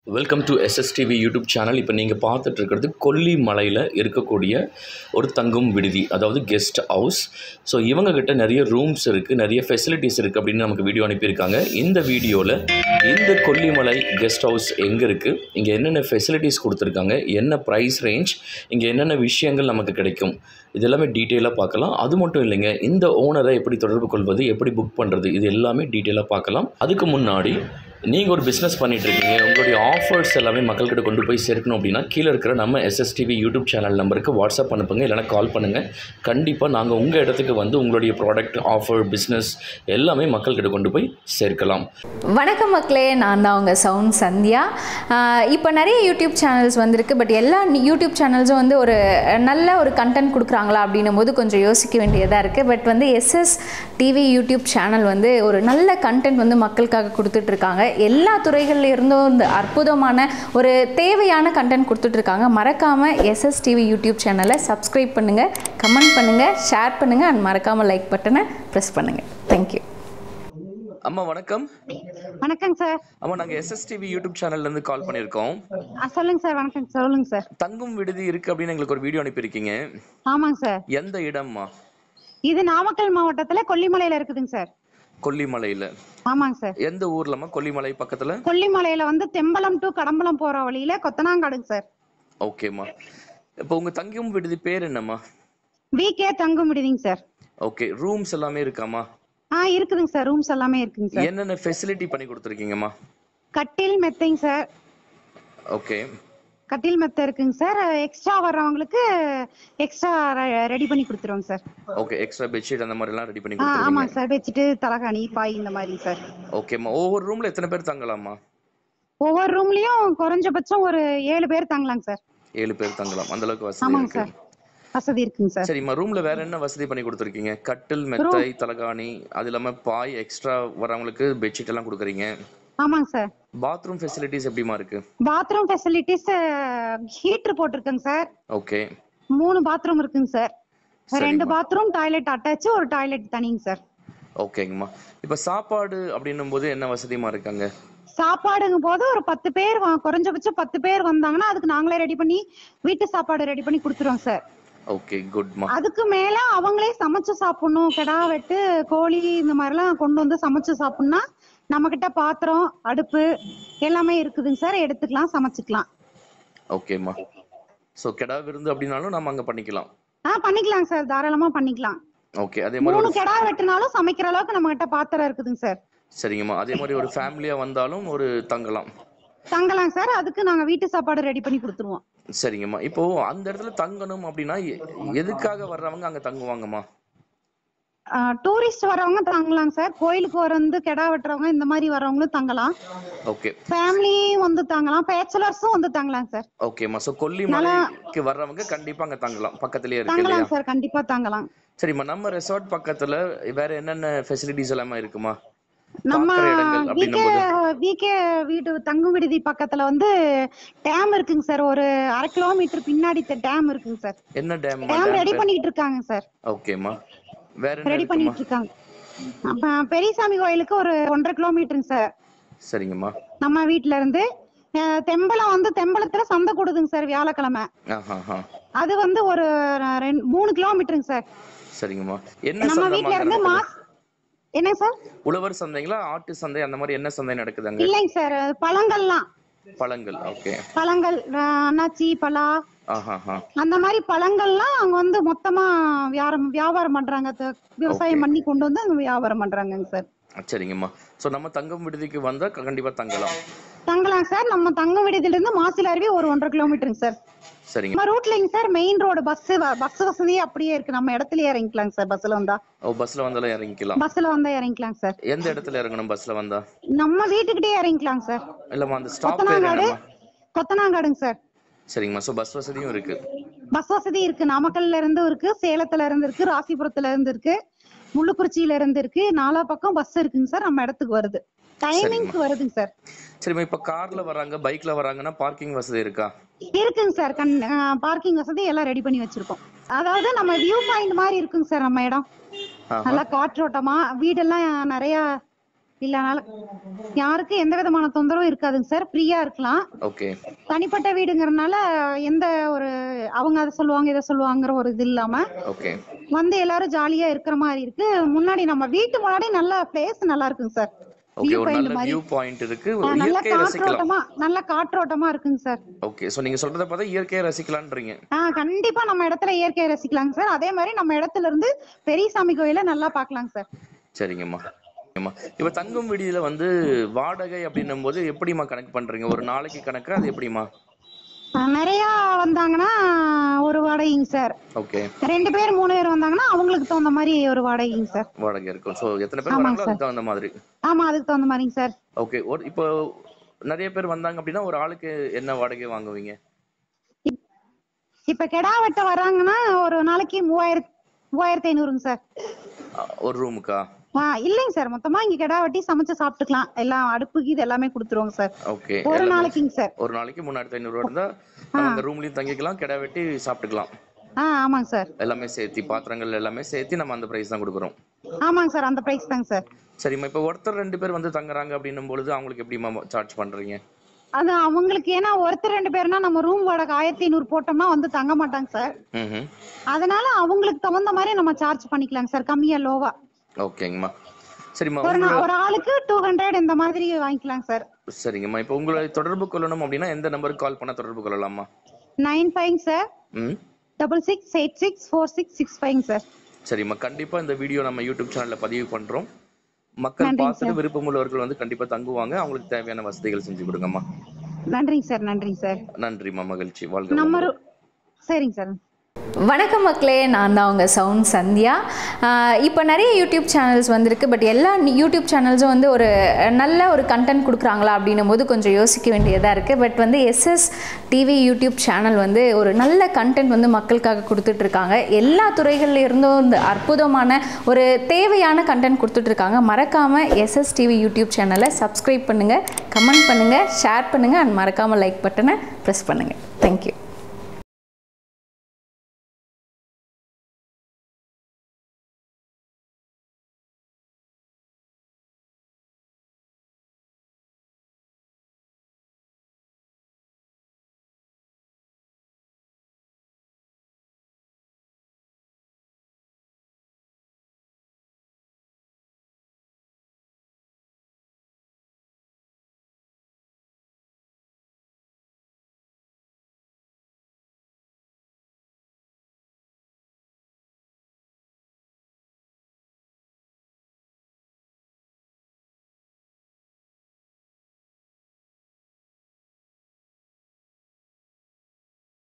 Welcome to SSTV YouTube channel இப்போ நீங்கள் பார்த்துட்டு இருக்கிறது கொல்லிமலையில் இருக்கக்கூடிய ஒரு தங்கும் விடுதி அதாவது கெஸ்ட் ஹவுஸ் ஸோ இவங்கக்கிட்ட நிறைய ரூம்ஸ் இருக்குது நிறைய ஃபெசிலிட்டிஸ் இருக்குது அப்படின்னு நமக்கு வீடியோ அனுப்பியிருக்காங்க இந்த வீடியோவில் இந்த கொல்லிமலை கெஸ்ட் ஹவுஸ் எங்கே இருக்குது இங்கே என்னென்ன ஃபெசிலிட்டிஸ் கொடுத்துருக்காங்க என்ன ப்ரைஸ் ரேஞ்ச் இங்கே என்னென்ன விஷயங்கள் நமக்கு கிடைக்கும் இது எல்லாமே டீட்டெயிலாக பார்க்கலாம் அது மட்டும் இல்லைங்க இந்த ஓனரை எப்படி தொடர்பு கொள்வது எப்படி புக் பண்ணுறது இது எல்லாமே டீட்டெயிலாக பார்க்கலாம் அதுக்கு முன்னாடி நீங்கள் ஒரு பிஸ்னஸ் பண்ணிட்டு இருக்கீங்க உங்களுடைய ஆஃபர்ஸ் எல்லாமே மக்கள்கிட்ட கொண்டு போய் சேர்க்கணும் அப்படின்னா கீழே இருக்கிற நம்ம எஸ்எஸ்டிவி யூடியூப் சேனல் நம்பருக்கு வாட்ஸ்அப் அனுப்புங்க இல்லைனா கால் பண்ணுங்கள் கண்டிப்பாக நாங்கள் உங்கள் இடத்துக்கு வந்து உங்களுடைய ப்ராடக்ட் ஆஃபர் பிஸ்னஸ் எல்லாமே மக்கள்கிட்ட கொண்டு போய் சேர்க்கலாம் வணக்கம் மக்களே நான் தான் உங்கள் சவுண்ட் சந்தியா ஆஹ் இப்போ நிறைய யூடியூப் சேனல்ஸ் வந்திருக்கு பட் எல்லா யூடியூப் சேனல்ஸும் வந்து ஒரு நல்ல ஒரு கண்டென்ட் கொடுக்குறாங்களா அப்படின்னும் போது கொஞ்சம் யோசிக்க வேண்டியதாக இருக்குது பட் வந்து எஸ்எஸ் டிவி யூடியூப் சேனல் வந்து ஒரு நல்ல கண்டென்ட் வந்து மக்களுக்காக கொடுத்துட்ருக்காங்க எல்லா துறைகள்ல இருந்தும் இந்த அற்புதமான ஒரு தேவையான கண்டென்ட் கொடுத்துட்ருக்காங்க மறக்காமல் எஸ்எஸ் டிவி யூடியூப் சேனலை சப்ஸ்கிரைப் பண்ணுங்கள் கமெண்ட் பண்ணுங்கள் ஷேர் பண்ணுங்கள் அண்ட் மறக்காமல் லைக் பட்டனை ப்ரெஸ் பண்ணுங்கள் தேங்க்யூ அம்மா வணக்கம் வணக்கங்க சார் அம்மா நாங்கள் எஸ்எஸ்டிவி யூடியூப் சேனல்லேருந்து கால் பண்ணியிருக்கோம் ஆ, சொல்லுங்க சார் வணக்கம் சொல்லுங்க சார் தங்கும் விடுதி இருக்குது அப்படின்னு எங்களுக்கு ஒரு வீடியோ அனுப்பியிருக்கீங்க ஆமாங்க சார் எந்த இடம்மா இது நாமக்கல் மாவட்டத்துல கொல்லிமலையில இருக்குதுங்க சார் கொல்லிமலையில் ஆமாங்க சார் எந்த ஊர்லம்மா கொல்லிமலை பக்கத்தில் கொல்லிமலையில வந்து தெம்பலம் டு கடம்பலம் போற வழியில கொத்தனாங்காடுங்க சார் ஓகேம்மா இப்போ உங்கள் தங்கும் விடுதி பேர் என்னம்மா வி கே தங்கும் விடுதிங்க சார் ஓகே ரூம்ஸ் எல்லாமே இருக்காம்மா ஆ இருக்குதுங்க சார் ரூம்ஸ் எல்லாமே இருக்குங்க சார் என்னென்ன ஃபெசிலிட்டி பண்ணி கொடுத்துருக்கீங்கம்மா கட்டில் மெத்தைங்க சார் ஓகே கட்டில் மெத்தை இருக்குங்க சார் எக்ஸ்ட்ரா வர்றவங்களுக்கு எக்ஸ்ட்ரா ரெடி பண்ணி கொடுத்துருவோங்க சார் ஓகே எக்ஸ்ட்ரா பெட்ஷீட் அந்த மாதிரிலாம் ரெடி பண்ணி ஆ கொடுத்துருவீங்க ஆமாங்க சார் வச்சுட்டு தலகாணி பாய் இந்த மாதிரிங்க சார் ஓகேம்மா ஒவ்வொரு ரூம்ல எத்தனை பேர் தங்கலாம்மா ஒவ்வொரு ரூம்லயும் குறைஞ்சபட்சம் ஒரு ஏழு பேர் தங்கலாங்க சார் ஏழு பேர் தங்கலாம் அந்த அளவுக்கு வசதி ஆமாங்க இருக்கு சார் வசதி இருக்குங்க சார் சரிம்மா ரூம்ல வேற என்ன வசதி பண்ணி கொடுத்துருக்கீங்க கட்டில் மெத்தை தலகாணி அது இல்லாம பாய் எக்ஸ்ட்ரா வரவங்களுக்கு பெட்ஷீட் எல்லாம் கொடுக்குறீங்க ஆமாங்க சார் பாத்ரூம் ஃபெசிலிட்டிஸ் எப்படிமா இருக்கு பாத்ரூம் ஃபெசிலிட்டிஸ் ஹீட்டர் போட்டிருக்கேங்க சார் ஓகே மூணு பாத்ரூம் இருக்குங்க சார் ரெண்டு சரிம்மா. பாத்ரூம் டாய்லெட் அட்டாச் ஒரு டாய்லெட் தனிங்க சார் ஓகேங்கம்மா இப்போ சாப்பாடு அப்படின்னும் போது என்ன வசதிமா இருக்காங்க சாப்பாடுங்க போது ஒரு பத்து பேர் வ- குறைஞ்சபட்சம் பத்து பேர் வந்தாங்கன்னா அதுக்கு நாங்களே ரெடி பண்ணி வீட்டு சாப்பாடு ரெடி பண்ணி கொடுத்துருவோம் சார் ஓகே குட்மா அதுக்கு மேல அவங்களே சமைச்சு சாப்பிடணும் கிடா வெட்டு கோழி இந்த மாதிரிலாம் கொண்டு வந்து சமைச்சு சாப்பிடணும்னா நம்ம கிட்ட பாத்திரம் அடுப்பு எல்லாமே இருக்குதுங்க சார் எடுத்துக்கலாம் சமைச்சுக்கலாம் ஓகேம்மா ஸோ கெடா விருந்து அப்படின்னாலும் நம்ம அங்க பண்ணிக்கலாம் ஆ பண்ணிக்கலாம் சார் தாராளமா பண்ணிக்கலாம் ஓகே அதே மாதிரி மூணு ஒரு கெடா வெட்டினாலும் சமைக்கிற அளவுக்கு நம்ம கிட்ட பாத்திரம் இருக்குதுங்க சார் சரிங்கம்மா அதே மாதிரி ஒரு ஃபேமிலியா வந்தாலும் ஒரு தங்கலாம் தங்கலாம் சார் அதுக்கு நாங்க வீட்டு சாப்பாடு ரெடி பண்ணி கொடுத்துருவோம் சரிங்கம்மா இப்போ அந்த இடத்துல தங்கணும் அப்படின்னா எ- எதுக்காக வர்றவங்க அங்க தங்குவாங்கம்மா டூரிஸ்ட் வரவங்க தங்கலாம் சார் கோயிலுக்கு வந்து கெடா வெட்டுறவங்க இந்த மாதிரி வரவங்களும் தங்கலாம் ஓகே ஃபேமிலி வந்து தங்கலாம் பேச்சுலர்ஸும் வந்து தங்கலாம் சார் ஓகேம்மா ஸோ கொல்லிமலைக்கு வர்றவங்க கண்டிப்பா அங்க தங்கலாம் பக்கத்துலயே இருக்கு இல்லையா தங்கலாம் சார் கண்டிப்பா தங்கலாம் சரிம்மா நம்ம ரெசார்ட் பக்கத்துல வேற என்னென்ன ஃபெசிலிட்டிஸ் எல்லாமே இருக்குமா நம்ம பார்க்குற இடங்கள் விகே அப்படின்னும் போது விகே வீடு தங்கும் விடுதி பக்கத்துல வந்து டேம் இருக்குங்க சார் ஒரு அரை கிலோமீட்டர் பின்னாடி டேம் இருக்குங்க சார் என்ன டேம் டேம் ரெடி பண்ணிட்டு இருக்காங்க சார் ஓகேம்மா வேற என்ன ரெடி இருக்குமா பண்ணிட்டு இருக்காங்க அப்ப பெரியசாமி கோயிலுக்கு ஒரு ஒன்றரை கிலோமீட்டருங்க சார் சரிங்கம்மா நம்ம வீட்ல இருந்து அஹ், தெம்பலம் வந்து தெம்பலத்துல சந்தை கூடுதுங்க சார் வியாழக்கிழமை ஆஹா ஆஹா அது வந்து ஒரு ரெண்டு மூணு கிலோமீட்டருங்க சார் சரிங்கம்மா என்ன நம்ம சந்தை வீட்ல இருந்து நடக்குது? மாஸ் என்னங்க சார் உழவர் சந்தைங்களா ஆட்டு சந்தை அந்த மாதிரி என்ன சந்தை நடக்குதுங்க இல்லைங்க சார் பழங்கள்லாம் பழங்கள் ஓகே பழங்கள் அஹ், அன்னாச்சி பலா ஆஹா ஆஹா அந்த மாதிரி பழங்கள்லாம் அங்க வந்து மொத்தமா வியாபாரம் வியாபாரம் பண்றாங்க த- விவசாயம் பண்ணி கொண்டு வந்து அங்க வியாபாரம் பண்றாங்கங்க சார் சரிங்கம்மா ஸோ நம்ம தங்கும் விடுதிக்கு வந்தா கண்டிப்பா தங்கலாம் தங்கலாம் சார் நம்ம தங்க விடுதியில இருந்து மாசில அருவி ஒரு ஒன்றரை கிலோமீட்டருங்க சார் சரிங்க நம்ம ரூட்லங்க sir main road bus bus வசதியே அப்படியே இருக்கு நம்ம இடத்துலயே இறங்கிக்கலாங்க சார் பஸ்ல வந்தா ஓ பஸ்ல வந்தாலும் இறங்கிக்கலாம் பஸ்ல வந்தா இறங்கிக்கலாங்க சார் எந்த இடத்துல இறங்கணும் பஸ்ல வந்தா நம்ம வீட்டுக்கிட்டே இறங்கிக்கலாங்க சார் இல்லம்மா அந்த ஸ்டாப் பேர் கொத்தனாங்காடு என்னம்மா கொத்தனாங்காடுங்க சார் சரிங்கம்மா ஸோ பஸ் வசதியும் இருக்கு பஸ் வசதி இருக்கு நாமக்கல்ல இருந்து இருக்கு சேலத்துல இருந்து இருக்கு ராசிபுரத்துல இருந்து இருக்கு முள்ளுக்குறிச்சியில இருந்து இருக்கு நாலா பக்கம் பஸ் இருக்குங்க சார் நம்ம இடத்துக்கு வருது டைமிங்க்கு வருதுங்க சார் சரிம்மா இப்ப கார்ல வராங்க பைக்ல வராங்கன்னா பார்க்கிங் வசதி இருக்கா இருக்குங்க சார் கண் பார்க்கிங் வசதி எல்லாம் ரெடி பண்ணி வச்சிருக்கோம் அதாவது நம்ம வியூ பாயிண்ட் மாதிரி இருக்குங்க சார் நம்ம இடம் ஆஹா. நல்லா காற்றோட்டமா வீடெல்லாம் நிறைய இல்லனால யாருக்கும் எந்த விதமான தொந்தரவும் இருக்காதுங்க சார் ஃப்ரீயா இருக்கலாம் ஓகே தனிப்பட்ட வீடுங்கறனால எந்த ஒரு அவங்க அதை சொல்லுவாங்க இதை சொல்லுவாங்கிற ஒரு இது இல்லாம ஓகே வந்து எல்லாரும் ஜாலியா இருக்கிற மாதிரி இருக்கு முன்னாடி நம்ம வீட்டு முன்னாடி நல்ல பிளேஸ் நல்லா இருக்குங்க சார் ஓகே வியூ ஒரு பாயிண்ட் நல்ல மாதிரி வியூ பாயிண்ட் இருக்கு ஆ, நல்ல இயற்கையை ரசிக்கலாம் காற்றோட்டமா நல்ல காற்றோட்டமா இருக்குங்க சார் ஓகே ஸோ நீங்க சொல்றத பார்த்தா இயற்கையை ரசிக்கலான்றீங்க ஆ கண்டிப்பா நம்ம இடத்துல இயற்கையை ரசிக்கலாங்க சார் அதே மாதிரி நம்ம இடத்துல இருந்து பெரியசாமி கோயில நல்லா பார்க்கலாங்க சார் சரிங்கம்மா சரிங்கம்மா இப்போ தங்கும் விடுதியில வந்து வாடகை அப்படின்னும் போது எப்படிம்மா கணக்கு பண்றீங்க ஒரு நாளைக்கு கணக்கு அது எப்படிம்மா ஆ, நிறைய வந்தாங்கன்னா ஒரு வாடகைங்க சார் ஓகே ரெண்டு பேர் மூணு பேர் வந்தாங்கன்னா அவங்களுக்கு தகுந்த மாதிரி ஒரு வாடகைங்க சார் வாடகை இருக்கும் ஸோ எத்தனை பேர் ஆமாங்க வராங்களோ அதுக்கு தகுந்த மாதிரி ஆமா அதுக்கு தகுந்த மாதிரிங்க சார் ஓகே ஒரு இப்போ நிறைய பேர் வந்தாங்க அப்படின்னா ஒரு ஆளுக்கு என்ன வாடகை வாங்குவீங்க இப்ப கெடா வெட்ட வர்றாங்கன்னா ஒரு நாளைக்கு மூவாயிரத்து மூவாயிரத்தி ஐநூறுங்க சார் அ, ஒரு ரூமுக்கா ஆ இல்லைங்க சார் மொத்தமா இங்க கெடா வெட்டி சமைச்சு சாப்பிட்டுக்கலாம் எல்லாம் அடுப்புக்கு இது எல்லாமே கொடுத்துருவோங்க சார் ஓகே ஒரு நாளைக்குங்க சார் ஒரு நாளைக்கு மூணாயிரத்தி ஐநூறு இருந்தா நம்ம அந்த ரூம்லயும் தங்கிக்கலாம் கிடா வெட்டி சாப்பிட்டுக்கலாம் ஆ ஆமாங்க சார் எல்லாமே சேர்த்து பாத்திரங்கள் எல்லாமே சேர்த்து நம்ம அந்த பிரைஸ் தான் கொடுக்குறோம் ஆமாங்க சார் அந்த பிரைஸ் தாங்க சார் சரிம்மா இப்போ ஒருத்தர் ரெண்டு பேர் வந்து தங்குறாங்க அப்படின்னும் பொழுது அவங்களுக்கு எப்படிம்மா சார்ஜ் பண்றீங்க அது அவங்களுக்கு ஏன்னா ஒருத்தர் ரெண்டு பேர்னா நம்ம ரூம் வாடகை ஆயிரத்தி ஐநூறு போட்டோம்னா வந்து தங்க மாட்டாங்க சார் ம் அதனால அவங்களுக்கு தகுந்த மாதிரி நம்ம சார்ஜ் பண்ணிக்கலாங்க சார் கம்மியா லோவா ஓகேங்கம்மா சரிம்மா ஒரு உங்களை நா- ஒரு ஆளுக்கு டூ ஹண்ட்ரட் இந்த மாதிரி வாங்கிக்கலாங்க சார் சரிங்கம்மா இப்போ உங்களை தொடர்பு கொள்ளணும் அப்படின்னா எந்த நம்பருக்கு கால் பண்ண தொடர்பு கொள்ளலாமா நைன் ஃபைவ் சார் ம் double six eight six four six six five sir சரிம்மா கண்டிப்பா இந்த வீடியோ நம்ம யூடியூப் சேனல்ல பதிவு பண்றோம் மக்கள் நன்றிங்க பார்த்துட்டு விருப்பமுள்ளவர்கள் வந்து கண்டிப்பா தங்குவாங்க அவங்களுக்கு தேவையான வசதிகள் செஞ்சு கொடுங்கம்மா நன்றிங்க சார் நன்றிங்க சார் நன்றிம்மா மகிழ்ச்சி வாழ்க நம்ம வளமுடன். ரூ- சரிங்க சார் வணக்கம் மக்களே நான் தான் உங்கள் சவுண்ட் சந்தியா இப்போ நிறைய யூடியூப் சேனல்ஸ் வந்திருக்கு பட் எல்லா நி- யூடியூப் சேனல்ஸும் வந்து ஒரு நல்ல ஒரு கண்டென்ட் கொடுக்குறாங்களா அப்படின்னும் போது கொஞ்சம் யோசிக்க வேண்டியதாக இருக்குது பட் வந்து எஸ்எஸ் டிவி யூடியூப் சேனல் வந்து ஒரு நல்ல கண்டென்ட் வந்து மக்களுக்காக கொடுத்துட்ருக்காங்க எல்லா துறைகள்ல இருந்தும் இந்த அற்புதமான ஒரு தேவையான கண்டென்ட் கொடுத்துட்ருக்காங்க மறக்காமல் எஸ்எஸ் டிவி யூடியூப் சேனலை சப்ஸ்கிரைப் பண்ணுங்கள் கமெண்ட் பண்ணுங்கள் ஷேர் பண்ணுங்கள் அண்ட் மறக்காமல் லைக் பட்டனை ப்ரெஸ் பண்ணுங்கள் தேங்க்யூ